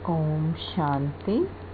ஓம் சாந்தி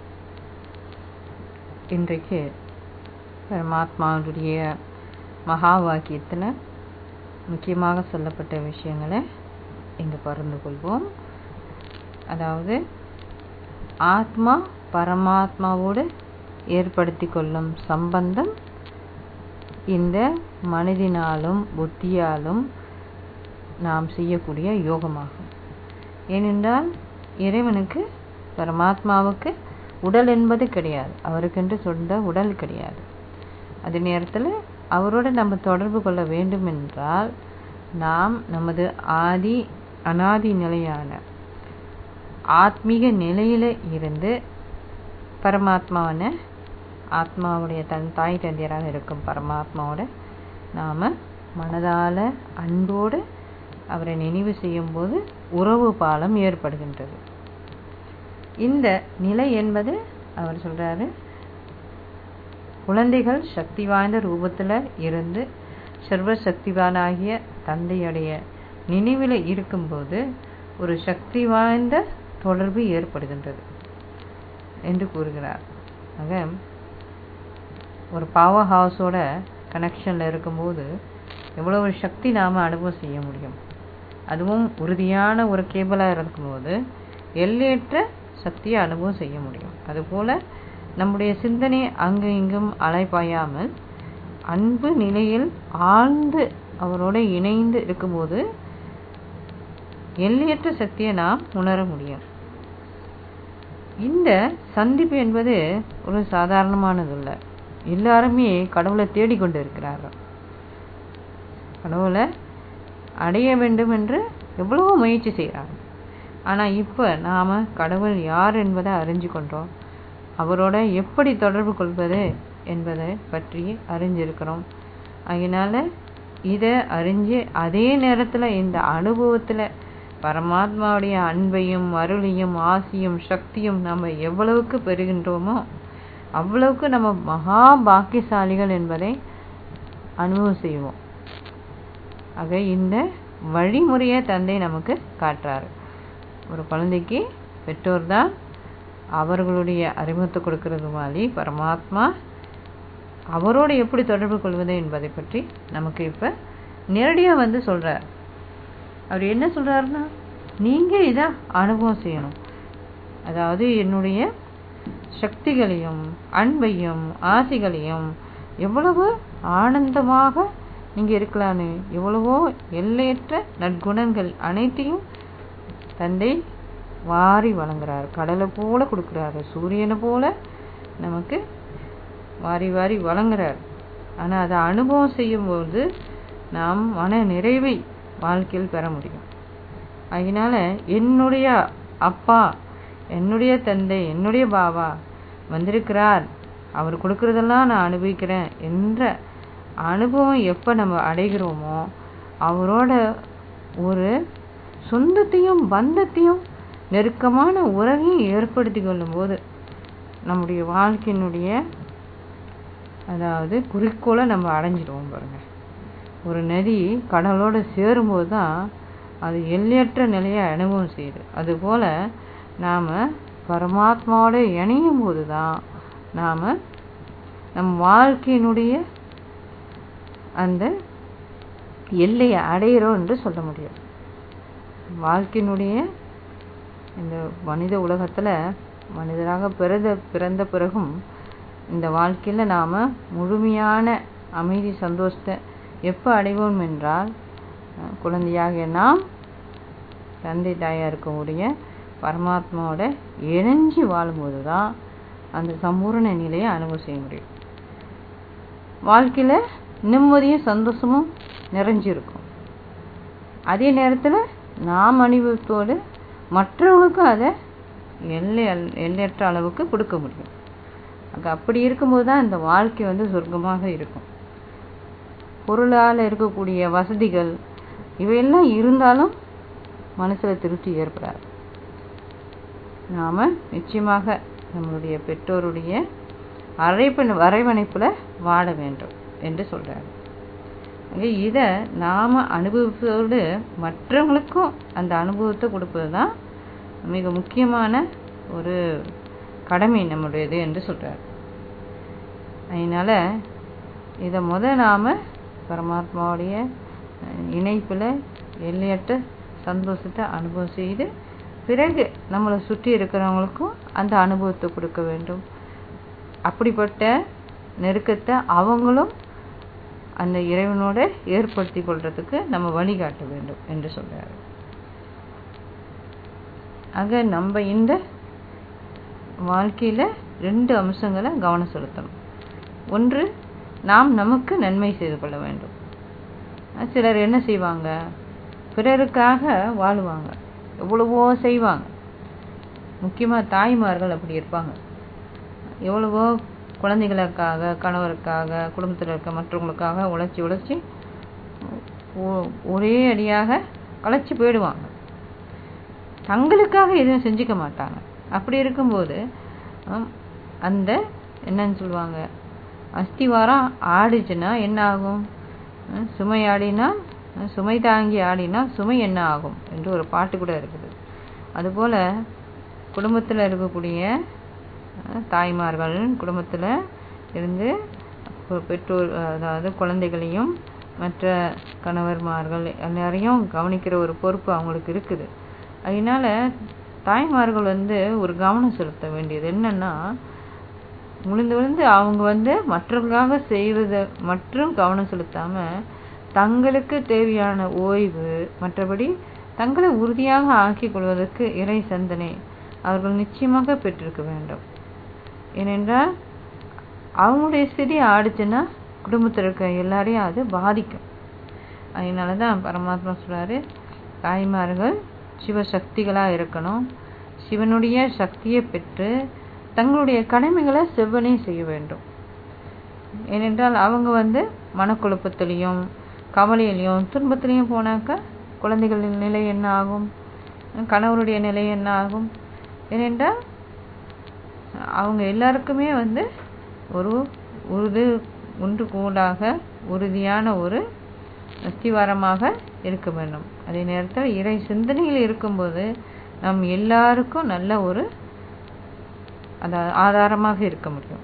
இன்றைக்கு பரமாத்மாவுடைய மகா வாக்கியத்தில் முக்கியமாக சொல்லப்பட்ட விஷயங்களை இங்கே பகிர்ந்து கொள்வோம் அதாவது ஆத்மா பரமாத்மாவோடு ஏற்படுத்தி கொள்ளும் சம்பந்தம் இந்த மனதினாலும் புத்தியாலும் நாம் செய்யக்கூடிய யோகமாகும் ஏனென்றால் இறைவனுக்கு பரமாத்மாவுக்கு உடல் என்பது கிடையாது அவருக்கென்று சொந்த உடல் கிடையாது அதே நேரத்தில் அவரோடு நம்ம தொடர்பு கொள்ள வேண்டும் என்றால் நாம் நமது ஆதி அனாதி நிலையான ஆத்மீக நிலையில இருந்து பரமாத்மாவான ஆத்மாவுடைய தன் தாய் தந்தையராக இருக்கும் பரமாத்மாவோட நாம் மனதால் அன்போடு அவரை நினைவு செய்யும்போது உறவு பாலம் ஏற்படுகின்றது இந்த நிலை என்பது அவர் சொல்றாரு குழந்தைகள் சக்தி வாய்ந்த ரூபத்தில் இருந்து சர்வ சக்திவானாகிய தந்தையுடைய நினைவில் இருக்கும்போது ஒரு சக்தி வாய்ந்த தொடர்பு ஏற்படுகின்றது என்று கூறுகிறார் ஆக ஒரு பவர் ஹவுஸோட கனெக்ஷனில் இருக்கும்போது எவ்வளவு சக்தி நாம் அனுபவம் செய்ய முடியும் அதுவும் உறுதியான ஒரு கேபிளாக இருக்கும்போது எல்லையற்ற சக்தியை அனுபவம் செய்ய முடியும் அதுபோல் நம்முடைய சிந்தனை அங்கு இங்கும் அலைப்பாயாமல் அன்பு நிலையில் ஆழ்ந்து அவரோட இணைந்து இருக்கும்போது எல்லையற்ற சக்தியை நாம் உணர முடியும் இந்த சந்திப்பு என்பது ஒரு சாதாரணமானது இல்லை எல்லாருமே கடவுளை தேடிக்கொண்டு இருக்கிறார்கள் கடவுளை அடைய வேண்டும் என்று எவ்வளவோ முயற்சி செய்கிறாங்க ஆனால் இப்போ நாம் கடவுள் யார் என்பதை அறிஞ்சு கொண்டோம் அவரோட எப்படி தொடர்பு கொள்வது என்பதை பற்றி அறிஞ்சிருக்கிறோம் அதனால் இதை அறிஞ்சு அதே நேரத்தில் இந்த அனுபவத்தில் பரமாத்மாவுடைய அன்பையும் அருளையும் ஆசியும் சக்தியும் நம்ம எவ்வளவுக்கு பெறுகின்றோமோ அவ்வளவுக்கு நம்ம மகா பாக்கியசாலிகள் என்பதை அனுபவம் செய்வோம் ஆக இந்த வழிமுறையை தந்தை நமக்கு காட்டுறாரு ஒரு குழந்தைக்கு பெற்றோர் தான் அவர்களுடைய அறிமுகத்தை கொடுக்கறது மாதிரி பரமாத்மா அவரோடு எப்படி தொடர்பு கொள்வது என்பதை பற்றி நமக்கு இப்போ நேரடியாக வந்து சொல்கிறார் அவர் என்ன சொல்கிறாருன்னா நீங்கள் இதை அனுபவம் செய்யணும் அதாவது என்னுடைய சக்திகளையும் அன்பையும் ஆசைகளையும் எவ்வளவு ஆனந்தமாக நீங்கள் இருக்கலான்னு எவ்வளவோ எல்லையற்ற நற்குணங்கள் அனைத்தையும் தந்தை வாரி வழங்குறாரு கடலை போல கொடுக்குறாரு சூரியனை போல நமக்கு வாரி வாரி வழங்குறார் ஆனால் அதை அனுபவம் செய்யும்போது நாம் மன நிறைவை வாழ்க்கையில் பெற முடியும் அதனால என்னுடைய அப்பா என்னுடைய தந்தை என்னுடைய பாபா வந்திருக்கிறார் அவர் கொடுக்கறதெல்லாம் நான் அனுபவிக்கிறேன் என்ற அனுபவம் எப்போ நம்ம அடைகிறோமோ அவரோட ஒரு சொந்தத்தையும் பந்தத்தையும் நெருக்கமான உறவையும் ஏற்படுத்தி கொள்ளும்போது நம்முடைய வாழ்க்கையினுடைய அதாவது குறிக்கோளை நம்ம அடைஞ்சிடுவோம் பாருங்க ஒரு நதி கடலோடு சேரும்போது தான் அது எல்லையற்ற நிலையை அனுபவம் செய்யுது அதுபோல் நாம் பரமாத்மாவோட இணையும் போது தான் நாம் நம் வாழ்க்கையினுடைய அந்த எல்லையை அடையிறோம் என்று சொல்ல முடியும் வாழ்க்கையினுடைய இந்த மனித உலகத்தில் மனிதராக பிறந்த பிறந்த பிறகும் இந்த வாழ்க்கையில் நாம் முழுமையான அமைதி சந்தோஷத்தை எப்போ அடைவோம் என்றால் குழந்தையாக நாம் தந்தை தாயாக இருக்கக்கூடிய பரமாத்மாவோட இணைஞ்சு வாழும்போது தான் அந்த சம்பூர்ண நிலையை அனுபவம் செய்ய முடியும் வாழ்க்கையில் நிம்மதியும் சந்தோஷமும் நிறைஞ்சிருக்கும் அதே நேரத்தில் நாம் அனுபவத்தோடு மற்றவங்களுக்கும் அதை எல்லை எல்லையற்ற அளவுக்கு கொடுக்க முடியும் அங்கே அப்படி இருக்கும்போது தான் இந்த வாழ்க்கை வந்து சொர்க்கமாக இருக்கும் பொருளால் இருக்கக்கூடிய வசதிகள் இவையெல்லாம் இருந்தாலும் மனசில் திருப்தி ஏற்படாது நாம் நிச்சயமாக நம்மளுடைய பெற்றோருடைய அரைப்ப வரைவணைப்பில் வாழ வேண்டும் என்று சொல்கிறார் இதை நாம் அனுபவிப்பதோடு மற்றவங்களுக்கும் அந்த அனுபவத்தை கொடுப்பது தான் மிக முக்கியமான ஒரு கடமை நம்முடையது என்று சொல்கிறார் அதனால் இதை முத நாம் பரமாத்மாவுடைய இணைப்பில் எல்லையற்ற சந்தோஷத்தை அனுபவம் செய்து பிறகு நம்மளை சுற்றி இருக்கிறவங்களுக்கும் அந்த அனுபவத்தை கொடுக்க வேண்டும் அப்படிப்பட்ட நெருக்கத்தை அவங்களும் அந்த இறைவனோட ஏற்படுத்தி கொள்றதுக்கு நம்ம வழிகாட்ட வேண்டும் என்று சொல்றாரு ஆக நம்ம இந்த வாழ்க்கையில் ரெண்டு அம்சங்களை கவனம் செலுத்தணும் ஒன்று நாம் நமக்கு நன்மை செய்து கொள்ள வேண்டும் சிலர் என்ன செய்வாங்க பிறருக்காக வாழுவாங்க எவ்வளவோ செய்வாங்க முக்கியமாக தாய்மார்கள் அப்படி இருப்பாங்க எவ்வளவோ குழந்தைகளுக்காக கணவருக்காக குடும்பத்தில் இருக்க மற்றவங்களுக்காக உழைச்சி உழைச்சி ஒரே அடியாக களைச்சி போயிடுவாங்க தங்களுக்காக எதுவும் செஞ்சுக்க மாட்டாங்க அப்படி இருக்கும்போது அந்த என்னன்னு சொல்லுவாங்க அஸ்திவாரம் ஆடிச்சுன்னா என்ன ஆகும் சுமை ஆடினா சுமை தாங்கி ஆடினா சுமை என்ன ஆகும் என்று ஒரு பாட்டு கூட இருக்குது அதுபோல் குடும்பத்தில் இருக்கக்கூடிய தாய்மார்கள் குடும்பத்தில் இருந்து பெற்றோர் அதாவது குழந்தைகளையும் மற்ற கணவர்மார்கள் எல்லாரையும் கவனிக்கிற ஒரு பொறுப்பு அவங்களுக்கு இருக்குது அதனால தாய்மார்கள் வந்து ஒரு கவனம் செலுத்த வேண்டியது என்னன்னா விழுந்து விழுந்து அவங்க வந்து மற்றவங்களுக்காக செய்வதை மற்றும் கவனம் செலுத்தாமல் தங்களுக்கு தேவையான ஓய்வு மற்றபடி தங்களை உறுதியாக ஆக்கிக் கொள்வதற்கு இறை சிந்தனை அவர்கள் நிச்சயமாக பெற்றிருக்க வேண்டும் ஏனென்றால் அவங்களுடைய ஸ்திதி ஆடிச்சுன்னா குடும்பத்தில் இருக்க எல்லாரையும் அது பாதிக்கும் அதனால தான் பரமாத்மா சொல்கிறாரு தாய்மார்கள் சிவசக்திகளாக இருக்கணும் சிவனுடைய சக்தியை பெற்று தங்களுடைய கடமைகளை செவ்வனே செய்ய வேண்டும் ஏனென்றால் அவங்க வந்து மனக்குழப்பத்திலையும் கவலையிலையும் துன்பத்திலையும் போனாக்கா குழந்தைகளின் நிலை என்ன ஆகும் கணவருடைய நிலை என்ன ஆகும் ஏனென்றால் அவங்க எல்லாருக்குமே வந்து ஒரு உறுது ஒன்று கூடாக உறுதியான ஒரு அஸ்திவாரமாக இருக்க வேண்டும் அதே நேரத்தில் இறை சிந்தனையில் இருக்கும்போது நம் எல்லாருக்கும் நல்ல ஒரு அந்த ஆதாரமாக இருக்க முடியும்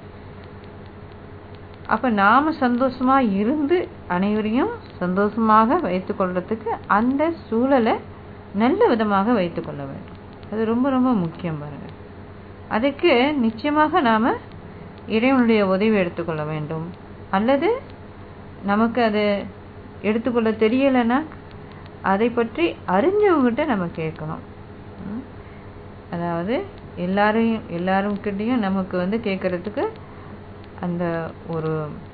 அப்போ நாம் சந்தோஷமாக இருந்து அனைவரையும் சந்தோஷமாக வைத்துக்கொள்றதுக்கு அந்த சூழலை நல்ல விதமாக வைத்துக்கொள்ள வேண்டும் அது ரொம்ப ரொம்ப முக்கியம் பாருங்கள் அதுக்கு நிச்சயமாக நாம் இறைவனுடைய உதவி எடுத்துக்கொள்ள வேண்டும் அல்லது நமக்கு அது எடுத்துக்கொள்ள தெரியலைன்னா அதை பற்றி அறிஞ்சவங்ககிட்ட நம்ம கேட்கணும் அதாவது எல்லாரையும் எல்லாருக்கிட்டையும் நமக்கு வந்து கேட்குறதுக்கு அந்த ஒரு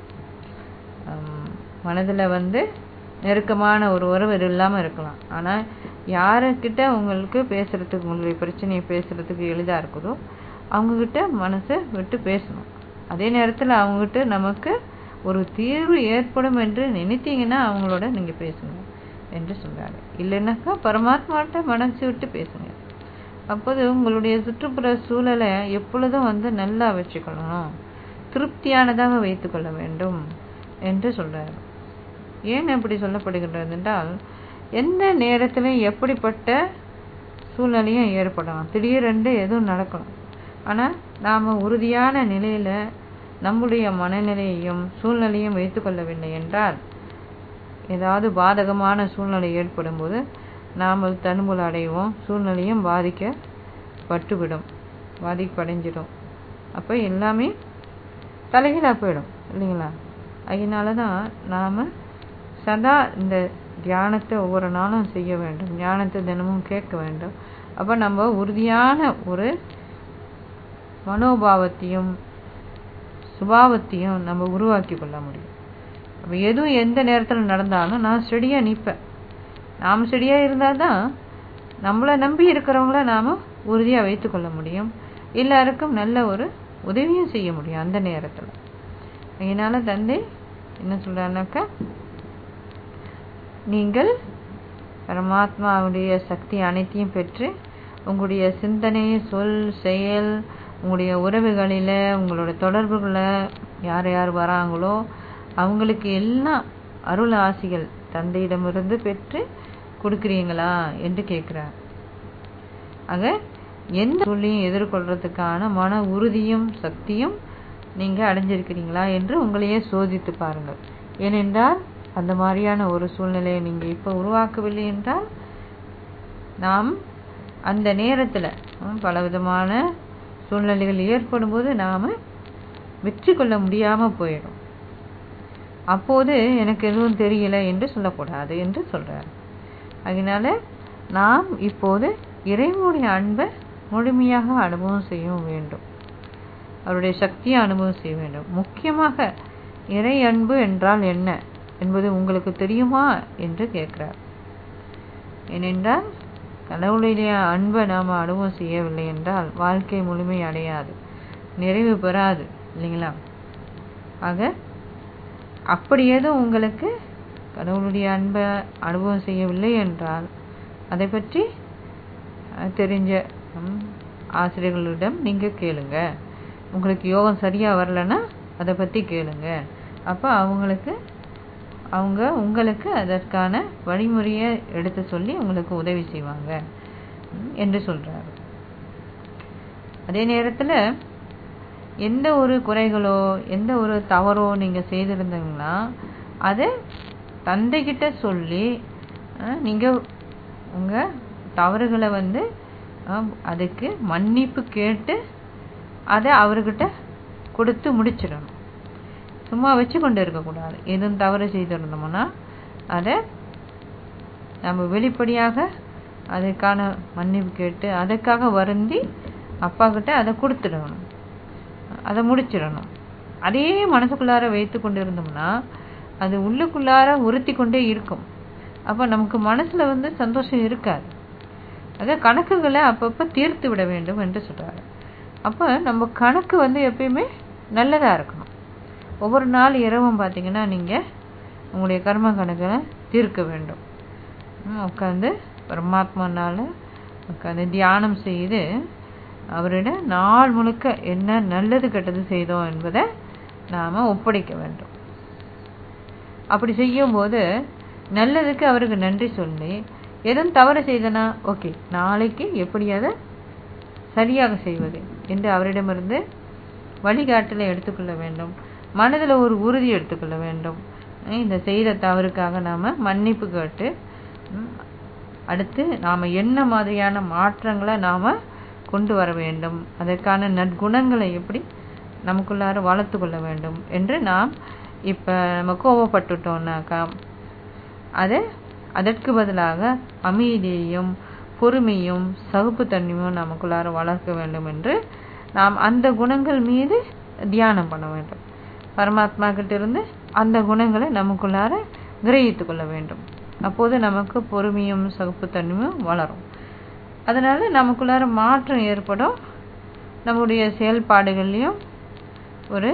மனதில் வந்து நெருக்கமான ஒரு உறவு இல்லாமல் இருக்கலாம் ஆனால் யாருக்கிட்ட உங்களுக்கு பேசுகிறதுக்கு உங்களுடைய பிரச்சனையை பேசுகிறதுக்கு எளிதாக இருக்குதோ அவங்கக்கிட்ட மனசை விட்டு பேசணும் அதே நேரத்தில் அவங்ககிட்ட நமக்கு ஒரு தீர்வு ஏற்படும் என்று நினைத்தீங்கன்னா அவங்களோட நீங்கள் பேசுங்க என்று சொல்கிறாங்க இல்லைன்னாக்கா பரமாத்மாட்ட மனசு விட்டு பேசுங்க அப்போது உங்களுடைய சுற்றுப்புற சூழலை எப்பொழுதும் வந்து நல்லா வச்சுக்கொள்ளணும் திருப்தியானதாக வைத்துக்கொள்ள வேண்டும் என்று சொல்கிறார் ஏன் அப்படி சொல்லப்படுகின்றது என்றால் எந்த நேரத்தில் எப்படிப்பட்ட சூழ்நிலையும் ஏற்படலாம் திடீரென்று எதுவும் நடக்கணும் ஆனால் நாம் உறுதியான நிலையில் நம்முடைய மனநிலையையும் சூழ்நிலையும் வைத்துக்கொள்ளவில்லை என்றால் ஏதாவது பாதகமான சூழ்நிலை ஏற்படும் போது நாம் தன்முல் அடைவோம் சூழ்நிலையும் பாதிக்கப்பட்டுவிடும் பாதிப்படைஞ்சிடும் அப்போ எல்லாமே தலைகீழாக போயிடும் இல்லைங்களா அதனால தான் நாம் சதா இந்த தியானத்தை ஒவ்வொரு நாளும் செய்ய வேண்டும் ஞானத்தை தினமும் கேட்க வேண்டும் அப்போ நம்ம உறுதியான ஒரு மனோபாவத்தையும் சுபாவத்தையும் நம்ம உருவாக்கி கொள்ள முடியும் அப்போ எதுவும் எந்த நேரத்தில் நடந்தாலும் நான் ஸ்டெடியாக நிற்பேன் நாம் ஸ்டெடியாக இருந்தால் தான் நம்மளை நம்பி இருக்கிறவங்கள நாம் உறுதியாக வைத்துக்கொள்ள முடியும் எல்லாருக்கும் நல்ல ஒரு உதவியும் செய்ய முடியும் அந்த நேரத்தில் அதனால் தந்தை என்ன சொல்கிறாருனாக்கா நீங்கள் பரமாத்மாவுடைய சக்தி அனைத்தையும் பெற்று உங்களுடைய சிந்தனை சொல் செயல் உங்களுடைய உறவுகளில் உங்களோட தொடர்புகளில் யார் யார் வராங்களோ அவங்களுக்கு எல்லாம் அருள் ஆசிகள் தந்தையிடமிருந்து பெற்று கொடுக்குறீங்களா என்று கேட்குறார் ஆக எந்த சூழ்நிலையும் எதிர்கொள்றதுக்கான மன உறுதியும் சக்தியும் நீங்கள் அடைஞ்சிருக்கிறீங்களா என்று உங்களையே சோதித்து பாருங்கள் ஏனென்றால் அந்த மாதிரியான ஒரு சூழ்நிலையை நீங்கள் இப்போ உருவாக்கவில்லை என்றால் நாம் அந்த நேரத்தில் பலவிதமான சூழ்நிலைகள் ஏற்படும் போது நாம் வெற்றி கொள்ள முடியாமல் போயிடும் அப்போது எனக்கு எதுவும் தெரியல என்று சொல்லக்கூடாது என்று சொல்கிறார் அதனால நாம் இப்போது இறைவனுடைய அன்பை முழுமையாக அனுபவம் செய்ய வேண்டும் அவருடைய சக்தியை அனுபவம் செய்ய வேண்டும் முக்கியமாக இறை அன்பு என்றால் என்ன என்பது உங்களுக்கு தெரியுமா என்று கேட்கிறார் ஏனென்றால் கடவுளுடைய அன்பை நாம் அனுபவம் செய்யவில்லை என்றால் வாழ்க்கை முழுமை அடையாது நிறைவு பெறாது இல்லைங்களா ஆக அப்படி ஏதும் உங்களுக்கு கடவுளுடைய அன்பை அனுபவம் செய்யவில்லை என்றால் அதை பற்றி தெரிஞ்ச ஆசிரியர்களிடம் நீங்கள் கேளுங்க உங்களுக்கு யோகம் சரியாக வரலன்னா அதை பற்றி கேளுங்க அப்போ அவங்களுக்கு அவங்க உங்களுக்கு அதற்கான வழிமுறையை எடுத்து சொல்லி உங்களுக்கு உதவி செய்வாங்க என்று சொல்கிறாரு அதே நேரத்தில் எந்த ஒரு குறைகளோ எந்த ஒரு தவறோ நீங்கள் செய்திருந்தீங்கன்னா அதை தந்தைக்கிட்ட சொல்லி நீங்கள் உங்கள் தவறுகளை வந்து அதுக்கு மன்னிப்பு கேட்டு அதை அவர்கிட்ட கொடுத்து முடிச்சிடணும் சும்மா வச்சு கொண்டு இருக்கக்கூடாது எதுவும் தவறு செய்திருந்தோம்னா அதை நம்ம வெளிப்படையாக அதுக்கான மன்னிப்பு கேட்டு அதுக்காக வருந்தி அப்பா கிட்ட அதை கொடுத்துடணும் அதை முடிச்சிடணும் அதே மனசுக்குள்ளார வைத்து கொண்டு இருந்தோம்னா அது உள்ளுக்குள்ளார உறுத்தி கொண்டே இருக்கும் அப்போ நமக்கு மனசில் வந்து சந்தோஷம் இருக்காது ஆக கணக்குகளை அப்பப்போ தீர்த்து விட வேண்டும் என்று சொல்கிறாரு அப்போ நம்ம கணக்கு வந்து எப்பயுமே நல்லதாக இருக்கணும் ஒவ்வொரு நாள் இரவும் பார்த்தீங்கன்னா நீங்கள் உங்களுடைய கர்ம கணக்கை தீர்க்க வேண்டும் உட்காந்து பரமாத்மானால் உட்காந்து தியானம் செய்து அவரிடம் நாள் முழுக்க என்ன நல்லது கெட்டது செய்தோம் என்பதை நாம் ஒப்படைக்க வேண்டும் அப்படி செய்யும்போது நல்லதுக்கு அவருக்கு நன்றி சொல்லி எதுவும் தவறு செய்தனா ஓகே நாளைக்கு எப்படி அதை சரியாக செய்வது என்று அவரிடமிருந்து வழிகாட்டலை எடுத்துக்கொள்ள வேண்டும் மனதில் ஒரு உறுதி எடுத்துக்கொள்ள வேண்டும் இந்த செய்த தவறுக்காக நாம் மன்னிப்பு கேட்டு அடுத்து நாம் என்ன மாதிரியான மாற்றங்களை நாம் கொண்டு வர வேண்டும் அதற்கான நற்குணங்களை எப்படி நமக்குள்ளார வளர்த்து கொள்ள வேண்டும் என்று நாம் இப்போ நம்ம கோபப்பட்டுட்டோம்னாக்கா அதை அதற்கு பதிலாக அமைதியையும் பொறுமையும் சகுப்புத்தன்மையும் நமக்குள்ளார வளர்க்க வேண்டும் என்று நாம் அந்த குணங்கள் மீது தியானம் பண்ண வேண்டும் பரமாத்மா கிட்ட இருந்து அந்த குணங்களை நமக்குள்ளார கிரகித்து கொள்ள வேண்டும் அப்போது நமக்கு பொறுமையும் சகுப்புத்தன்மையும் வளரும் அதனால் நமக்குள்ளார மாற்றம் ஏற்படும் நம்முடைய செயல்பாடுகள்லையும் ஒரு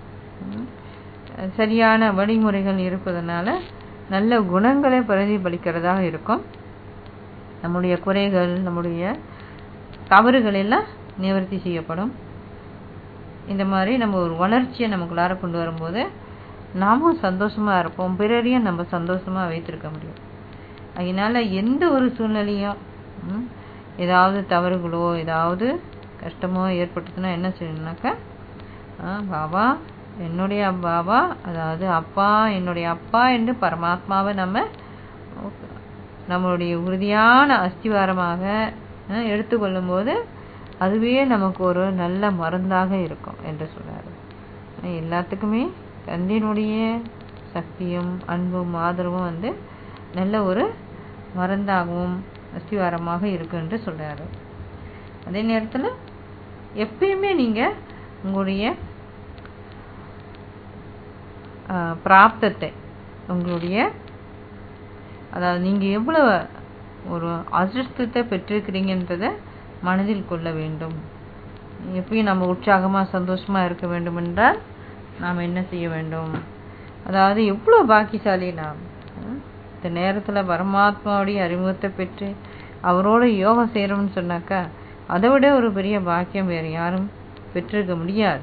சரியான வழிமுறைகள் இருப்பதனால நல்ல குணங்களை பிரதிபலிக்கிறதாக இருக்கும் நம்முடைய குறைகள் நம்முடைய தவறுகள் எல்லாம் நிவர்த்தி செய்யப்படும் இந்த மாதிரி நம்ம ஒரு வளர்ச்சியை நமக்குள்ளார கொண்டு வரும்போது நாமும் சந்தோஷமாக இருப்போம் பிறரையும் நம்ம சந்தோஷமாக வைத்திருக்க முடியும் அதனால் எந்த ஒரு சூழ்நிலையும் ஏதாவது தவறுகளோ ஏதாவது கஷ்டமோ ஏற்பட்டுச்சுன்னா என்ன செய்யணும்னாக்கா பாபா என்னுடைய பாபா அதாவது அப்பா என்னுடைய அப்பா என்று பரமாத்மாவை நம்ம நம்மளுடைய உறுதியான அஸ்திவாரமாக எடுத்துக்கொள்ளும் போது அதுவே நமக்கு ஒரு நல்ல மருந்தாக இருக்கும் என்று சொல்கிறார் எல்லாத்துக்குமே தந்தையினுடைய சக்தியும் அன்பும் ஆதரவும் வந்து நல்ல ஒரு மருந்தாகவும் அஸ்திவாரமாக இருக்கு என்று சொல்கிறாரு அதே நேரத்தில் எப்பயுமே நீங்கள் உங்களுடைய பிராப்தத்தை உங்களுடைய அதாவது நீங்கள் எவ்வளோ ஒரு அதிர்ஷ்டத்தை பெற்றிருக்கிறீங்கன்றதை மனதில் கொள்ள வேண்டும் எப்பயும் நம்ம உற்சாகமாக சந்தோஷமாக இருக்க வேண்டும் என்றால் நாம் என்ன செய்ய வேண்டும் அதாவது எவ்வளோ பாக்கியசாலி நாம் இந்த நேரத்தில் பரமாத்மாவுடைய அறிமுகத்தை பெற்று அவரோட யோகம் செய்கிறோம்னு சொன்னாக்கா அதை விட ஒரு பெரிய பாக்கியம் வேறு யாரும் பெற்றிருக்க முடியாது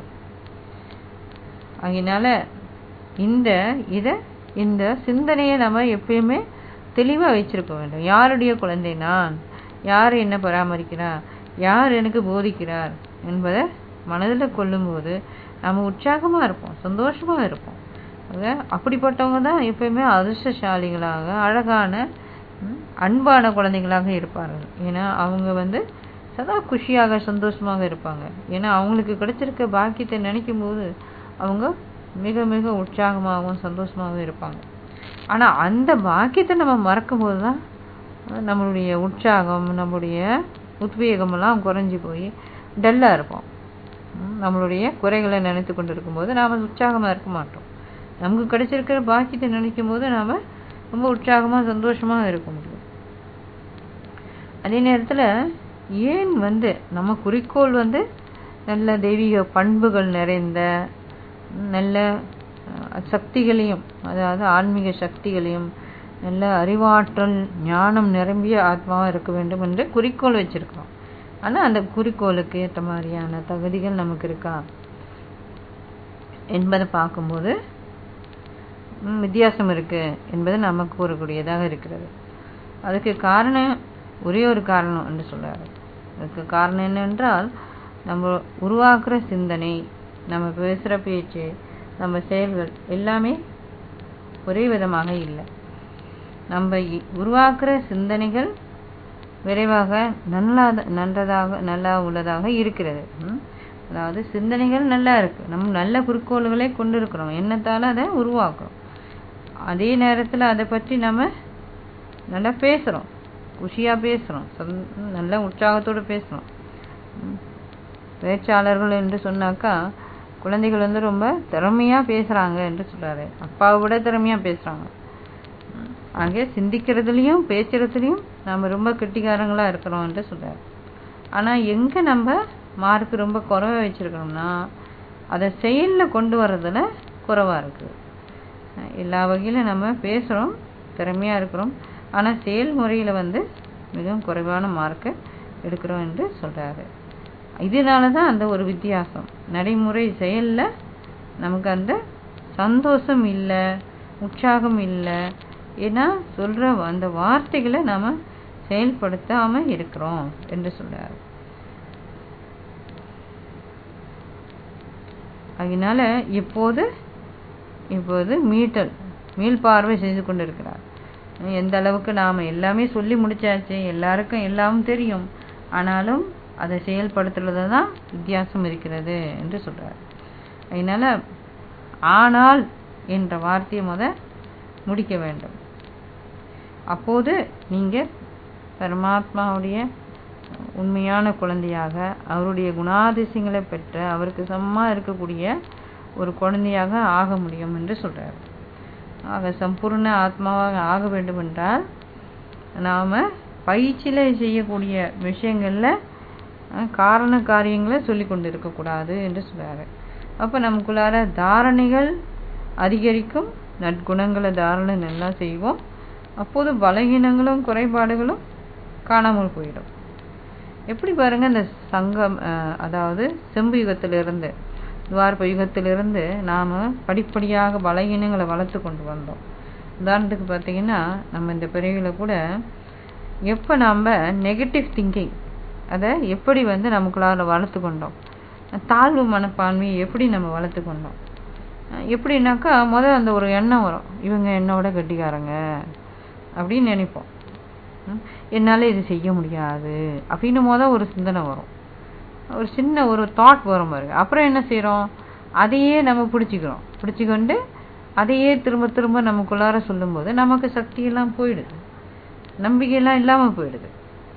அதனால் இந்த இதை இந்த சிந்தனையை நம்ம எப்பயுமே தெளிவாக வச்சிருக்க வேண்டும் யாருடைய குழந்தை நான் யார் என்ன பராமரிக்கிறா யார் எனக்கு போதிக்கிறார் என்பதை மனதில் கொள்ளும்போது நம்ம உற்சாகமாக இருப்போம் சந்தோஷமாக இருப்போம் ஆக அப்படிப்பட்டவங்க தான் எப்பயுமே அதிர்ஷ்டசாலிகளாக அழகான ம், அன்பான குழந்தைகளாக இருப்பார்கள் ஏன்னா அவங்க வந்து சதா குஷியாக சந்தோஷமாக இருப்பாங்க ஏன்னா அவங்களுக்கு கிடைச்சிருக்க பாக்கியத்தை நினைக்கும் போது அவங்க மிக மிக உற்சாகமாகவும் சந்தோஷமாகவும் இருப்பாங்க ஆனால் அந்த பாக்கியத்தை நம்ம மறக்கும் போது தான் நம்மளுடைய உற்சாகம் நம்மளுடைய உத்வேகமெல்லாம் குறைஞ்சி போய் டல்லாக இருப்போம் ம், நம்மளுடைய குறைகளை நினைத்து கொண்டு இருக்கும்போது நாம் உற்சாகமாக இருக்க மாட்டோம் நமக்கு கிடைச்சிருக்கிற பாக்கியத்தை நினைக்கும் போது நாம் ரொம்ப உற்சாகமாக சந்தோஷமாக இருக்க முடியும் அதே நேரத்தில் ஏன் வந்து நம்ம குறிக்கோள் வந்து நல்ல தெய்வீக பண்புகள் நிறைந்த நல்ல அஹ், சக்திகளையும் அதாவது ஆன்மீக சக்திகளையும் நல்ல அறிவாற்றல் ஞானம் நிரம்பிய ஆத்மாவாக இருக்க வேண்டும் என்று குறிக்கோள் வச்சிருக்கிறோம் ஆனால் அந்த குறிக்கோளுக்கு ஏற்ற மாதிரியான தகுதிகள் நமக்கு இருக்கா என்பதை பார்க்கும்போது ம், வித்தியாசம் இருக்கு என்பது நமக்கு கூறக்கூடியதாக இருக்கிறது அதுக்கு காரணம் ஒரே ஒரு காரணம் என்று சொல்றாரு அதுக்கு காரணம் என்னவென்றால் நம்ம உருவாக்குற சிந்தனை நம்ம பேசுகிற பேச்சு நம்ம செயல்கள் எல்லாமே ஒரே விதமாக இல்லை நம்ம இ- உருவாக்குற சிந்தனைகள் விரைவாக நல்லா நல்லதாக நல்லா உள்ளதாக இருக்கிறது ம்? அதாவது சிந்தனைகள் நல்லா இருக்கு நம்ம நல்ல குறிக்கோள்களை கொண்டு இருக்கிறோம் எண்ணத்தால் அதை உருவாக்குறோம் அதே நேரத்தில் அதை பற்றி நம்ம நல்லா பேசுகிறோம் குஷியாக பேசுகிறோம் நல்ல உற்சாகத்தோடு பேசுகிறோம் பேச்சாளர்கள் என்று சொன்னாக்கா குழந்தைகள் வந்து ரொம்ப திறமையாக பேசுகிறாங்க என்று சொல்கிறாரு அப்பாவை விட திறமையாக பேசுகிறாங்க ஆக சிந்திக்கிறதுலையும் பேசுறதுலையும் நம்ம ரொம்ப கெட்டிக்காரங்களாக இருக்கிறோம் என்று சொல்கிறார் ஆனால் எங்கே நம்ம மார்க் ரொம்ப குறைவா வச்சுருக்கோம்னா அதை செயலில் கொண்டு வர்றதுல குறைவாக இருக்குது எல்லா வகையிலும் நம்ம பேசுகிறோம் திறமையாக இருக்கிறோம் ஆனால் செயல்முறையில் வந்து மிகவும் குறைவான மார்க்கை எடுக்கிறோம் என்று சொல்கிறாரு இதனால தான் அந்த ஒரு வித்தியாசம் நடைமுறை செயலில் நமக்கு அந்த சந்தோஷம் இல்லை உற்சாகம் இல்லை ஏன்னா சொல்கிற அந்த வார்த்தைகளை நாம் செயல்படுத்தாமல் இருக்கிறோம் என்று சொல்கிறார் அதனால இப்போது இப்போது மீட்டல் மீள்பார்வை செய்து கொண்டிருக்கிறார் எந்த அளவுக்கு நாம் எல்லாமே சொல்லி முடிச்சாச்சு எல்லாருக்கும் எல்லாமும் தெரியும் ஆனாலும் அதை செயல்படுத்துறதுல தான் வித்தியாசம் இருக்கிறது என்று சொல்றார் அதனால ஆனால் என்ற வார்த்தையை முத முடிக்க வேண்டும் அப்போது நீங்க பரமாத்மாவுடைய உண்மையான குழந்தையாக அவருடைய குணாதிசயங்களை பெற்ற அவருக்கு சமமாக இருக்கக்கூடிய ஒரு குழந்தையாக ஆக முடியும் என்று சொல்றார் ஆக சம்பூர்ண ஆத்மாவாக ஆக வேண்டும் என்றால் நாம் பயிற்சியில் செய்யக்கூடிய விஷயங்களில் அஹ், காரண காரியங்களை சொல்லி கொண்டு இருக்கக்கூடாது என்று சொல்றாரு அப்போ நமக்குள்ளார தாரணைகள் அதிகரிக்கும் நற்குணங்களை தாரணை நல்லா செய்வோம் அப்போது பலகீனங்களும் குறைபாடுகளும் காணாமல் போயிடும் எப்படி பாருங்க இந்த சங்கம் அஹ், அதாவது செம்பு யுகத்திலிருந்து துவார்ப யுகத்திலிருந்து நாம் படிப்படியாக பலகீனங்களை வளர்த்து கொண்டு வந்தோம் உதாரணத்துக்கு பார்த்தீங்கன்னா நம்ம இந்த பிரிவில் கூட எப்போ நாம் நெகட்டிவ் திங்கிங் அதை எப்படி வந்து நமக்குள்ளார வளர்த்து கொண்டோம் தாழ்வு மனப்பான்மையை எப்படி நம்ம வளர்த்து கொண்டோம் அஹ் எப்படின்னாக்கா முதல் அந்த ஒரு எண்ணம் வரும் இவங்க என்னோட கெட்டிக்காரங்க அப்படின்னு நினைப்போம் ம், என்னால் இது செய்ய முடியாது அப்படின்னு மொதல் ஒரு சிந்தனை வரும் ஒரு சின்ன ஒரு தாட் வரும் பாருங்க அப்புறம் என்ன செய்கிறோம் அதையே நம்ம பிடிச்சிக்கிறோம் பிடிச்சிக்கொண்டு அதையே திரும்ப திரும்ப நமக்குள்ளார சொல்லும்போது நமக்கு சக்தியெல்லாம் போயிடுது நம்பிக்கையெல்லாம் இல்லாமல் போயிடுது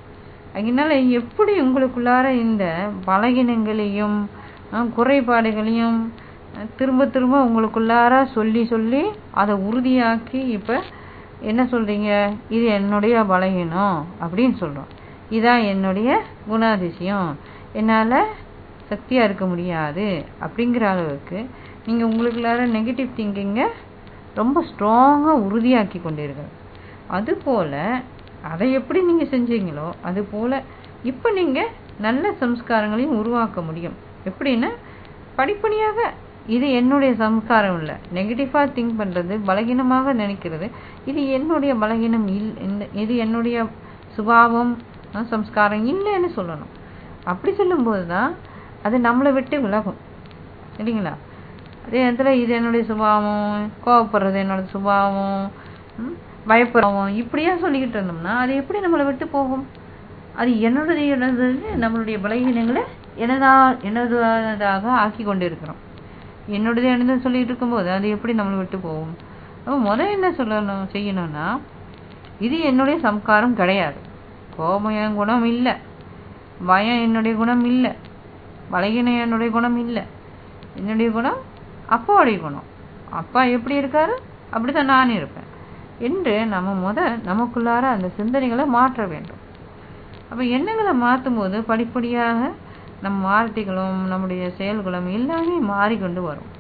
அதனால எப்படி உங்களுக்குள்ளார இந்த பலகீனங்களையும் அஹ், குறைபாடுகளையும் அஹ், திரும்ப திரும்ப உங்களுக்குள்ளார சொல்லி சொல்லி அதை உறுதியாக்கி இப்போ என்ன சொல்றீங்க இது என்னுடைய பலகீனம் அப்படின்னு சொல்றோம் இதான் என்னுடைய குணாதிசயம் என்னால் சக்தியாக இருக்க முடியாது அப்படிங்கிற அளவுக்கு நீங்கள் உங்களுக்குள்ளார நெகட்டிவ் திங்கிங்கை ரொம்ப ஸ்ட்ராங்காக உறுதியாக்கி கொண்டிருக்கிறது அதுபோல் அதை எப்படி நீங்கள் செஞ்சீங்களோ அதுபோல் இப்போ நீங்கள் நல்ல சம்ஸ்காரங்களையும் உருவாக்க முடியும் எப்படின்னா படிப்படியாக இது என்னுடைய சம்ஸ்காரம் இல்லை நெகட்டிவாக திங்க் பண்ணுறது பலகீனமாக நினைக்கிறது இது என்னுடைய பலகீனம் இல் இந்த இது என்னுடைய சுபாவம் அஹ், சம்ஸ்காரம் இல்லைன்னு சொல்லணும் அப்படி சொல்லும்போது தான் அது நம்மளை விட்டு விலகும் இல்லைங்களா அதே நேரத்தில் இது என்னுடைய சுபாவம் கோவப்படுறது என்னோட சுபாவம் ம், பயப்படுறோம் இப்படியா சொல்லிக்கிட்டு இருந்தோம்னா அது எப்படி நம்மளை விட்டு போகும் அது என்னுடைய எனது நம்மளுடைய பலகீனங்களை எனதா எனதாக ஆக்கி கொண்டு இருக்கிறோம் என்னுடையது என்னது சொல்லிட்டு இருக்கும்போது அது எப்படி நம்மளை விட்டு போகும் அப்போ முதல்ல என்ன சொல்லணும் செய்யணும்னா இது என்னுடைய சம்ஸ்காரம் கிடையாது கோபம் என் குணம் இல்லை பயம் என்னுடைய குணம் இல்லை பலகீனம் என்னுடைய குணம் இல்லை என்னுடைய குணம் அப்பாவுடைய குணம் அப்பா எப்படி இருக்காரு அப்படித்தான் நான் இருப்பேன் என்று நம்ம முத நமக்குள்ளார அந்த சிந்தனைகளை மாற்ற வேண்டும் அப்போ எண்ணங்களை மாற்றும் போது படிப்படியாக நம் வார்த்தைகளும் நம்முடைய செயல்களும் எல்லாமே மாறிக்கொண்டு வரும்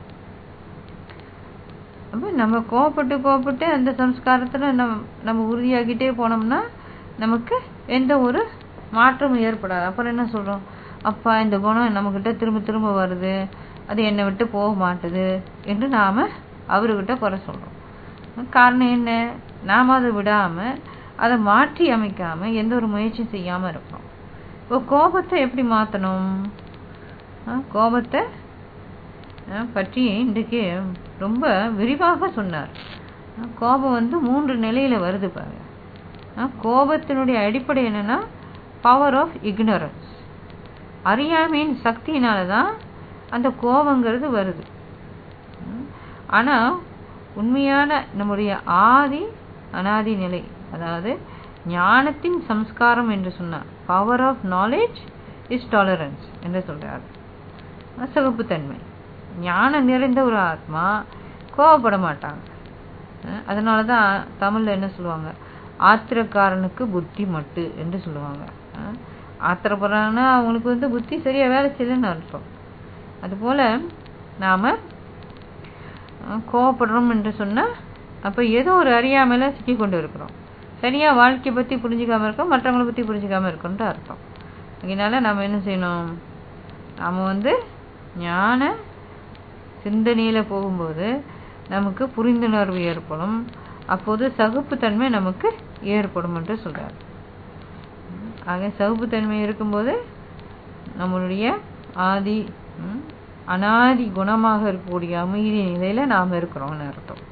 அப்போ நம்ம கோவப்பட்டு கோவப்பட்டு அந்த சம்ஸ்காரத்தில் நம்ம நம்ம உறுதியாக்கிட்டே போனோம்னா நமக்கு எந்த ஒரு மாற்றமும் ஏற்படாது அப்புறம் என்ன சொல்கிறோம் அப்பா இந்த குணம் நம்மக்கிட்ட திரும்ப திரும்ப வருது அது என்னை விட்டு போக மாட்டுது என்று நாம் அவர்கிட்ட குறை சொல்கிறோம் காரணம் என்ன நாம் அதை விடாமல் அதை மாற்றி அமைக்காமல் எந்த ஒரு முயற்சியும் செய்யாமல் இருக்கிறோம் இப்போ கோபத்தை எப்படி மாற்றணும் கோபத்தை அஹ், பற்றி இன்றைக்கு ரொம்ப விரிவாக சொன்னார் அஹ், கோபம் வந்து மூன்று நிலையில வருது பாருங்க அஹ், கோபத்தினுடைய அடிப்படை என்னன்னா பவர் ஆஃப் இக்னரன்ஸ் அறியாமையின் சக்தியினால தான் அந்த கோபங்கிறது வருது ம். ஆனா உண்மையான நம்முடைய ஆதி அனாதி நிலை அதாவது ஞானத்தின் சம்ஸ்காரம் என்று சொன்னார் power of knowledge is tolerance என்று சொல்றார் சகிப்புத்தன்மை ஞானம் நிறைந்த ஒரு ஆத்மா கோவப்பட மாட்டாங்க அஹ் அதனால தான் தமிழ்ல என்ன சொல்லுவாங்க ஆத்திரக்காரனுக்கு புத்தி மட்டு என்று சொல்லுவாங்க அஹ் ஆத்திரப்படுறாங்கன்னா அவங்களுக்கு வந்து புத்தி சரியா வேலை செய்யலன்னு அர்த்தம் அதுபோல நாம அஹ் கோவப்படுறோம் என்று சொன்னா அப்ப ஏதோ ஒரு அறியாமையில சிக்கி கொண்டு இருக்கிறோம் சரியா வாழ்க்கையை பத்தி புரிஞ்சுக்காம இருக்கோம் மற்றவங்களை பத்தி புரிஞ்சுக்காம இருக்கோம்னு அர்த்தம் அதனால நாம என்ன செய்யணும் நாம வந்து ஞான சிந்தனையில போகும்போது நமக்கு புரிந்துணர்வு ஏற்படும் அப்போது சகிப்புத்தன்மை நமக்கு ஏற்படும் என்று சொல்றார் ஆக சகிப்புத்தன்மை இருக்கும்போது நம்மளுடைய ஆதி ம், அனாதி குணமாக இருக்கக்கூடிய அமைதி நிலையில நாம் இருக்கிறோம்னு அர்த்தம்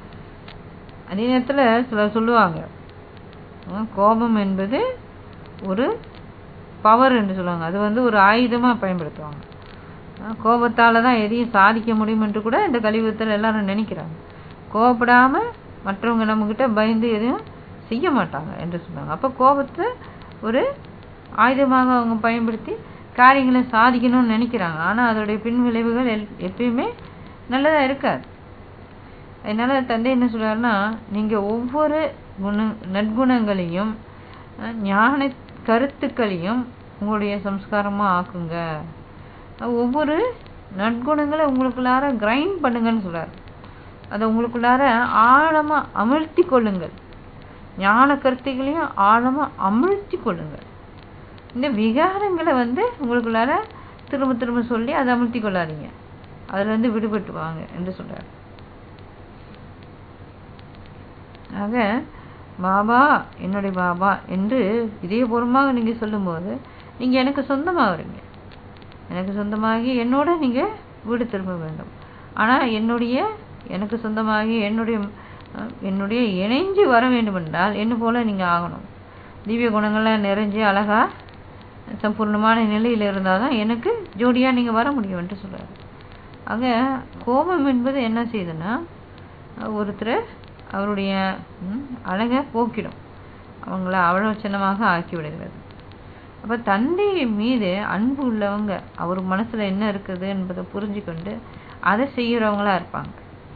அதே நேரத்துல சிலர் சொல்லுவாங்க ம், கோபம் என்பது ஒரு பவர் என்று சொல்லுவாங்க அது வந்து ஒரு ஆயுதமா பயன்படுத்துவாங்க அஹ் கோபத்தால தான் எதையும் சாதிக்க முடியும் என்று கூட இந்த கலியுகத்தில் எல்லாரும் நினைக்கிறாங்க கோபப்படாம மற்றவங்க நம்மக்கிட்ட பயந்து எதையும் செய்ய மாட்டாங்க என்று சொன்னாங்க அப்போ கோபத்தை ஒரு ஆயுதமாக அவங்க பயன்படுத்தி காரியங்களை சாதிக்கணும்னு நினைக்கிறாங்க ஆனால் அதோடைய பின் விளைவுகள் எல் எப்பயுமே நல்லதா இருக்காது அதனால தந்தை என்ன சொல்றாருன்னா நீங்க ஒவ்வொரு குண நற்குணங்களையும் அஹ், ஞான கருத்துக்களையும் உங்களுடைய சம்ஸ்காரமா ஆக்குங்க ஒவ்வொரு நற்குணங்களை உங்களுக்குள்ளார கிரைண்ட் பண்ணுங்கன்னு சொல்றாரு அதை உங்களுக்குள்ளார ஆழமா அமிழ்த்தி கொள்ளுங்கள் ஞான கருத்துகளையும் ஆழமா அமிழ்த்தி கொள்ளுங்கள் இந்த விகாரங்களை வந்து உங்களுக்குள்ளார திரும்ப திரும்ப சொல்லி அதை அமிழ்த்தி கொள்ளாதீங்க அதுல இருந்து விடுபட்டு வாங்க என்று சொல்றாரு ஆக பாபா என்னுடைய பாபா என்று இதயபூர்வமாக நீங்க சொல்லும்போது நீங்க எனக்கு சொந்தமாகறீங்க எனக்கு சொந்தமாகி என்னோட நீங்க வீடு திரும்ப வேண்டும் ஆனா என்னுடைய எனக்கு சொந்தமாகி என்னுடைய அஹ், என்னுடைய இணைஞ்சு வர வேண்டும் என்றால் என்ன போல நீங்க ஆகணும் திவ்ய குணங்கள்லாம் நிறைஞ்சு அழகா சம்பூர்ணமான நிலையில் இருந்தால் தான் எனக்கு ஜோடியா நீங்க வர முடியும் என்று சொல்றாரு ஆக கோபம் என்பது என்ன செய்யுதுன்னா ஒருத்தரை அவருடைய ம், அழகை போக்கிடும் அவங்கள அவலட்சணமாக ஆக்கி விடுகிறது அப்ப தந்தை மீது அன்பு உள்ளவங்க அவர் மனசுல என்ன இருக்குது என்பதை புரிஞ்சுக்கொண்டு அதை செய்யறவங்களா இருப்பாங்க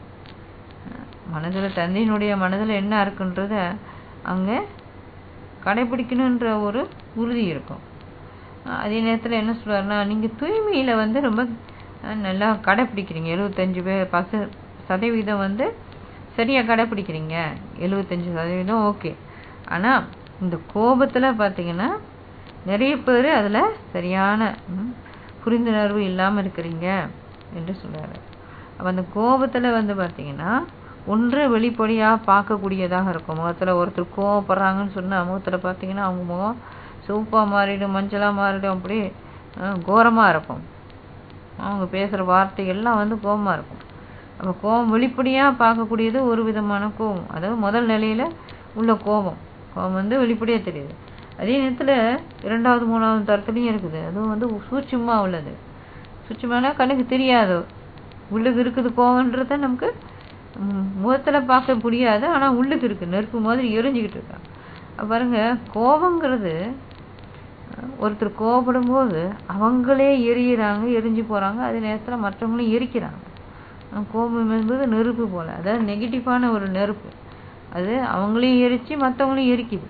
மனதுல தந்தையினுடைய மனதுல என்ன இருக்குன்றத அங்க கடைபிடிக்கணுன்ற ஒரு உறுதி இருக்கும் அஹ் அதே நேரத்துல என்ன சொல்றாருன்னா நீங்க தூய்மையில வந்து ரொம்ப அஹ், நல்லா கடைபிடிக்கிறீங்க எழுபத்தஞ்சு பேர் பச சதவீதம் வந்து சரியா கடைபிடிக்கிறீங்க எழுபத்தஞ்சு சதவீதம் ஓகே ஆனா இந்த கோபத்துல பாத்தீங்கன்னா நிறைய பேர் அதுல சரியான ம், புரிந்துணர்வு இல்லாம இருக்கிறீங்க என்று சொல்றாரு அப்ப அந்த கோபத்துல வந்து பாத்தீங்கன்னா ஒன்று வெளிப்படையா பார்க்கக்கூடியதாக இருக்கும் முகத்துல ஒருத்தர் கோவப்படுறாங்கன்னு சொன்னா முகத்துல பாத்தீங்கன்னா அவங்க முகம் சிவப்பாக மாறிடும் மஞ்சளாக மாறிடும் அப்படி கோரமாக இருக்கும் அவங்க பேசுகிற வார்த்தைகள்லாம் வந்து கோபமாக இருக்கும் அப்போ கோபம் வெளிப்படையாக பார்க்கக்கூடியது ஒரு விதமான கோபம் அதாவது முதல் நிலையில் உள்ள கோபம் கோபம் வந்து வெளிப்படையாக தெரியுது அதே நேரத்தில் இரண்டாவது மூணாவது தரத்துலையும் இருக்குது அதுவும் வந்து சூட்சமாக உள்ளது சூட்சமான கண்ணுக்கு தெரியாது உள்ளுக்கு இருக்குது கோவன்றத நமக்கு முகத்தில் பார்க்க முடியாது ஆனால் உள்ளுக்கு இருக்குது நெருப்பு மாதிரி எரிஞ்சிக்கிட்டு இருக்காங்க பாருங்க கோபங்கிறது ஒருத்தர் கோபப்படும் போது அவங்களே எரியிறாங்க எரிஞ்சு போகிறாங்க அதே நேரத்தில் மற்றவங்களையும் எரிக்கிறாங்க கோபம் என்பது நெருப்பு போல் அதாவது நெகட்டிவான ஒரு நெருப்பு அது அவங்களையும் எரித்து மற்றவங்களையும் எரிக்குது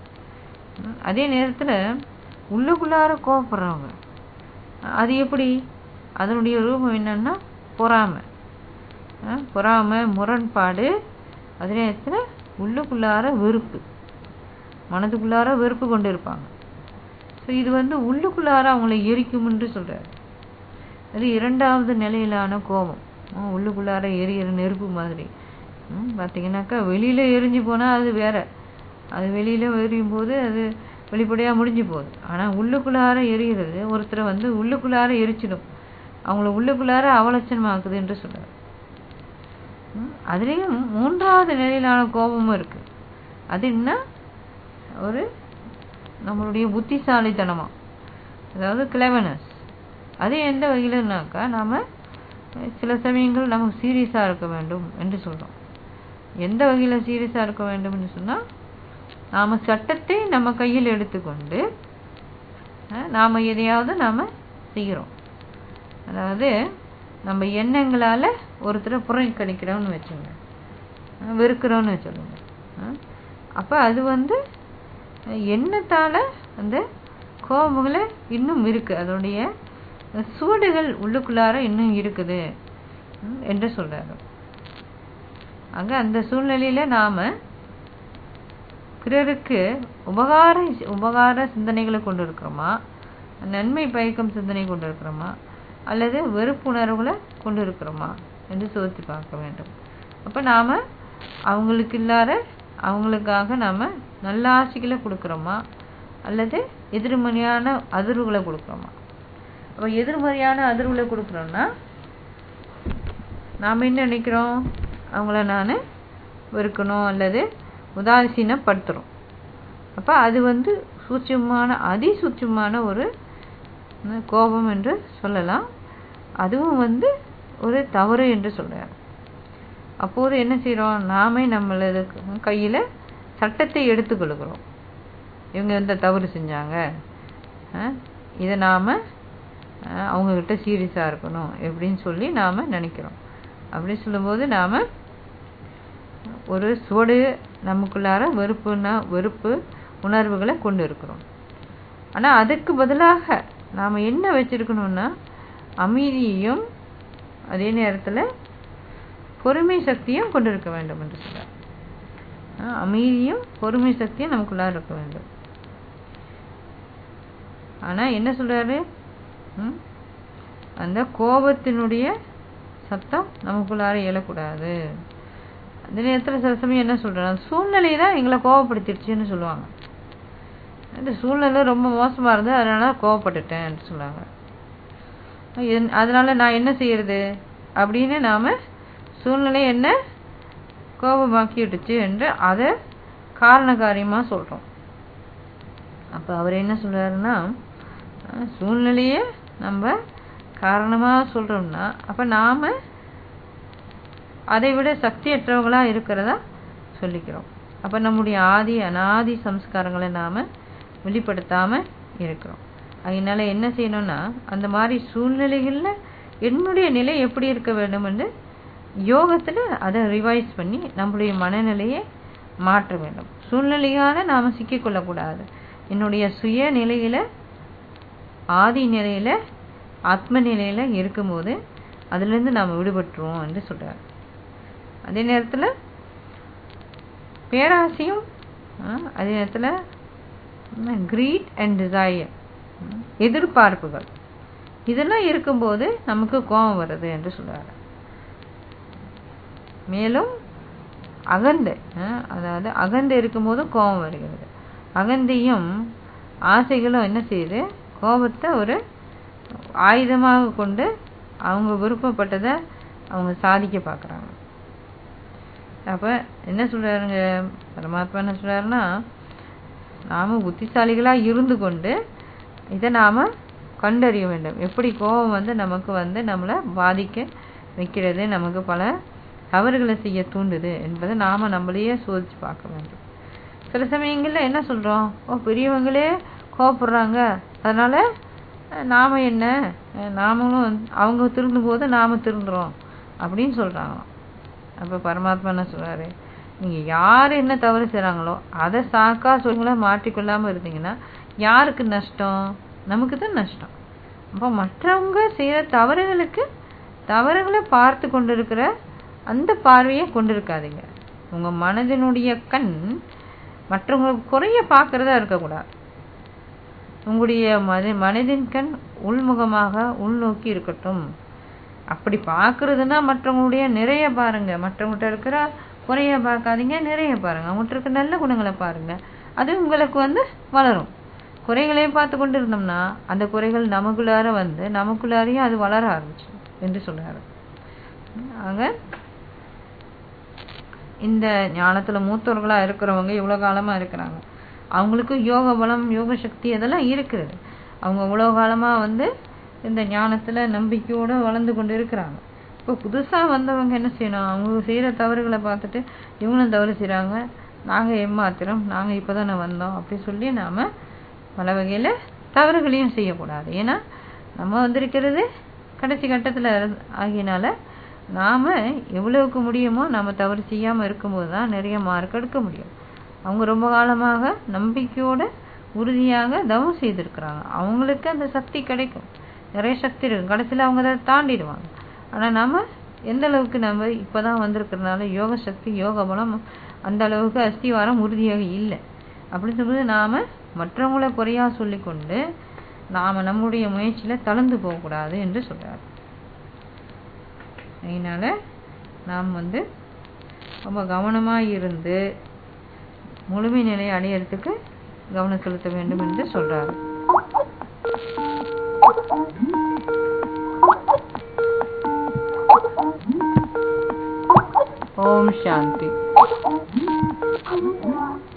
அதே நேரத்தில் உள்ளுக்குள்ளார கோவப்படுறவங்க அது எப்படி அதனுடைய ரூபம் என்னன்னா பொறாமை பொறாமை முரண்பாடு அதே நேரத்தில் உள்ளுக்குள்ளார வெறுப்பு மனதுக்குள்ளார வெறுப்பு கொண்டு இருப்பாங்க ஸோ இது வந்து உள்ளுக்குள்ளார அவங்கள எரிக்கும் என்று சொல்கிறார் அது இரண்டாவது நிலையிலான கோபம் உள்ளுக்குள்ளார எரியிற நெருப்பு மாதிரி பார்த்தீங்கன்னாக்கா வெளியில் எரிஞ்சு போனால் அது வேற அது வெளியில் எரியும் போது அது வெளிப்படையாக முடிஞ்சு போகுது ஆனால் உள்ளுக்குள்ளார எரிகிறது ஒருத்தரை வந்து உள்ளுக்குள்ளார எரிச்சிடும் அவங்கள உள்ளுக்குள்ளார அவலட்சணமாக்குது என்று சொல்கிறார் அதுலேயும் மூன்றாவது நிலையிலான கோபமும் இருக்குது அது என்ன ஒரு நம்மளுடைய புத்திசாலித்தனமாக அதாவது கிளவனஸ் அது எந்த வகையிலனாக்கா நாம் சில சமயங்கள் நமக்கு சீரியஸாக இருக்க வேண்டும் என்று சொல்கிறோம் எந்த வகையில் சீரியஸாக இருக்க வேண்டும் என்று சொன்னால் நாம் சட்டத்தை நம்ம கையில் எடுத்துக்கொண்டு நாம் எதையாவது நாம் செய்கிறோம் அதாவது நம்ம எண்ணங்களால் ஒருத்தரை புறக்கணிக்கிறோம்னு வச்சுங்க வெறுக்கிறோன்னு வச்சுருங்க அப்போ அது வந்து எண்ணத்தால் அந்த கோபங்களை இன்னும் இருக்குது அதனுடைய சுவடுகள் உள்ளுக்குள்ளார இன்னும் இருக்குது என்று சொல்கிறாரு அங்கே அந்த சூழ்நிலையில் நாம் பிறருக்கு உபகார உபகார சிந்தனைகளை கொண்டு இருக்கிறோமா நன்மை பயக்கும் சிந்தனை கொண்டு இருக்கிறோமா அல்லது வெறுப்புணர்வுகளை கொண்டு இருக்கிறோமா என்று சோதித்து பார்க்க வேண்டும் அப்போ நாம் அவங்களுக்கு இல்லாத அவங்களுக்காக நாம் நல்ல ஆசைகளை கொடுக்குறோமா அல்லது எதிர்மறையான அதிர்வுகளை கொடுக்குறோமா அப்போ எதிர்மறையான அதிர்வுகளை கொடுக்குறோன்னா நாம் என்ன நினைக்கிறோம் அவங்கள நான் வெறுக்கணும் அல்லது உதாசீனப்படுத்துகிறோம் அப்போ அது வந்து சூட்சமான அதிசூட்சமான ஒரு கோபம் என்று சொல்லலாம் அதுவும் வந்து ஒரு தவறு என்று சொல்கிறார் அப்போது என்ன செய்கிறோம் நாமே நம்மளது கையில் சட்டத்தை எடுத்துக்கொள்கிறோம் இவங்க எந்த தவறு செஞ்சாங்க இதை நாம் அவங்கக்கிட்ட சீரியஸாக இருக்கணும் எப்படின்னு சொல்லி நாம் நினைக்கிறோம் அப்படி சொல்லும்போது நாம் ஒரு சுவடு நமக்குள்ளார வெறுப்புனா வெறுப்பு உணர்வுகளை கொண்டு இருக்கிறோம் ஆனால் அதுக்கு பதிலாக நாம் என்ன வச்சுருக்கணும்னா அமைதியையும் அதே நேரத்தில் பொறுமை சக்தியும் கொண்டு இருக்க வேண்டும் என்று சொல்கிறார் அமைதியும் பொறுமை சக்தியும் நமக்குள்ளார இருக்க வேண்டும் ஆனால் என்ன சொல்கிறாரு அந்த கோபத்தினுடைய சத்தம் நமக்குள்ளார இயலக்கூடாது அந்த நேரத்தில் சில சமயம் என்ன சொல்கிறேன் சூழ்நிலை தான் எங்களை கோவப்படுத்திடுச்சுன்னு சொல்லுவாங்க இந்த சூழ்நிலை ரொம்ப மோசமாக இருந்தது அதனால் கோவப்பட்டுட்டேன் சொல்லுவாங்க அதனால் நான் என்ன செய்யறது அப்படின்னு நாம் சூழ்நிலை என்ன கோபமாக்கிடுச்சு என்று அதை காரண காரியமாக சொல்கிறோம் அப்போ அவர் என்ன சொல்கிறாருன்னா சூழ்நிலையை நம்ம காரணமாக சொல்கிறோம்னா அப்போ நாம் அதை விட சக்தியற்றவங்களாக இருக்கிறதா சொல்லிக்கிறோம் அப்போ நம்முடைய ஆதி அனாதி சம்ஸ்காரங்களை நாம் வெளிப்படுத்தாமல் இருக்கிறோம் அதனால என்ன செய்யணும்னா அந்த மாதிரி சூழ்நிலைகளில் என்னுடைய நிலை எப்படி இருக்க வேண்டும் என்று யோகத்தில் அதை ரிவைஸ் பண்ணி நம்மளுடைய மனநிலையை மாற்ற வேண்டும் சூழ்நிலையான நாம் சிக்கிக்கொள்ளக்கூடாது என்னுடைய சுய நிலையில் ஆதி நிலையில் ஆத்ம நிலையில் இருக்கும்போது அதுலேருந்து நாம் விடுபட்டுருவோம் என்று சொல்கிறார் அதே நேரத்தில் பேராசையும் அதே நேரத்தில் க்ரீட் அண்ட் டிசையர் எதிர்பார்ப்புகள் இதெல்லாம் இருக்கும்போது நமக்கு கோபம் வருது என்று சொல்கிறார் மேலும் அகந்தை அதாவது அகந்தை இருக்கும்போது கோபம் வருகிறது அகந்தையும் ஆசைகளும் என்ன செய்யுது கோபத்தை ஒரு ஆயுதமாக கொண்டு அவங்க விருப்பப்பட்டதை அவங்க சாதிக்க பார்க்குறாங்க அப்போ என்ன சொல்கிறாருங்க பரமாத்மா என்ன சொல்கிறாருன்னா நாம் புத்திசாலிகளாக இருந்து கொண்டு இதை நாம் கண்டறிய வேண்டும் எப்படி கோபம் வந்து நமக்கு வந்து நம்மளை பாதிக்க வைக்கிறது நமக்கு பல தவறுகளை செய்ய தூண்டுது என்பதை நாம் நம்மளையே சோதித்து பார்க்க வேண்டும் சில சமயங்களில் என்ன சொல்கிறோம் ஓ பெரியவங்களே கோவப்படுறாங்க அதனால் நாம் என்ன நாமளும் வந்து அவங்க திருந்தும் போது நாம் திருந்துறோம் அப்படின்னு சொல்கிறாங்களாம் அப்போ பரமாத்மா என்ன சொல்கிறாரு நீங்கள் யார் என்ன தவறு செய்கிறாங்களோ அதை சாக்கா சொல்லுங்களா மாற்றிக்கொள்ளாமல் இருந்தீங்கன்னா யாருக்கு நஷ்டம் நமக்கு தான் நஷ்டம் அப்போ மற்றவங்க செய்கிற தவறுகளுக்கு தவறுகளை பார்த்து கொண்டு இருக்கிற அந்த பார்வையை கொண்டு இருக்காதீங்க உங்கள் மனதினுடைய கண் மற்றவங்களுக்கு குறைய பார்க்குறதா இருக்கக்கூடாது உங்களுடைய மத மனதின் கண் உள்முகமாக உள்நோக்கி இருக்கட்டும் அப்படி பார்க்குறதுனா மற்றவங்களுடைய நிறைய பாருங்க மற்றவங்கள்ட்ட இருக்கிற குறைய பார்க்காதீங்க நிறைய பாருங்க அவங்கள்ட்ட இருக்க நல்ல குணங்களை பாருங்க அது உங்களுக்கு வந்து வளரும் குறைகளையும் பார்த்து கொண்டு இருந்தோம்னா அந்த குறைகள் நமக்குள்ளார வந்து நமக்குள்ளாரையும் அது வளர ஆரம்பிச்சு என்று சொல்றாரு ஆக இந்த ஞானத்துல மூத்தவர்களா இருக்கிறவங்க இவ்வளவு காலமா இருக்கிறாங்க அவங்களுக்கு யோக பலம் யோக சக்தி அதெல்லாம் இருக்குது அவங்க இவ்வளவு காலமா வந்து இந்த ஞானத்துல நம்பிக்கையோட வளர்ந்து கொண்டு இருக்கிறாங்க இப்போ புதுசா வந்தவங்க என்ன செய்யணும் அவங்க செய்யற தவறுகளை பார்த்துட்டு இவங்களும் தவறு செய்றாங்க நாங்க ஏமாத்திரம் நாங்க இப்பதானே வந்தோம் அப்படி சொல்லி நாம பல வகையில தவறுகளையும் செய்யக்கூடாது ஏன்னா நம்ம வந்திருக்கிறது கடைசி கட்டத்துல ஆகியனால நாம எவ்வளவுக்கு முடியுமோ நம்ம தவறு செய்யாம இருக்கும்போது தான் நிறைய மார்க் எடுக்க முடியும் அவங்க ரொம்ப காலமாக நம்பிக்கையோட உறுதியாக தவம் செய்திருக்கிறாங்க அவங்களுக்கு அந்த சக்தி கிடைக்கும் நிறைய சக்தி இருக்கும் கடைசியில் அவங்க அதை தாண்டிடுவாங்க ஆனால் நம்ம எந்த அளவுக்கு நம்ம இப்போதான் வந்திருக்கிறதுனால யோக சக்தி யோக பலம் அந்த அளவுக்கு அஸ்திவாரம் உறுதியாக இல்லை அப்படின்னு சொல்லும்போது நாம் மற்றவங்களை குறையாக சொல்லிக்கொண்டு நாம் நம்முடைய முயற்சியில் தளர்ந்து போகக்கூடாது என்று சொல்கிறார் அதனால் நாம் வந்து ரொம்ப கவனமாக இருந்து முழுமை நிலையை அடையிறதுக்கு கவனம் செலுத்த வேண்டும் என்று சொல்றாரு ஓம் சாந்தி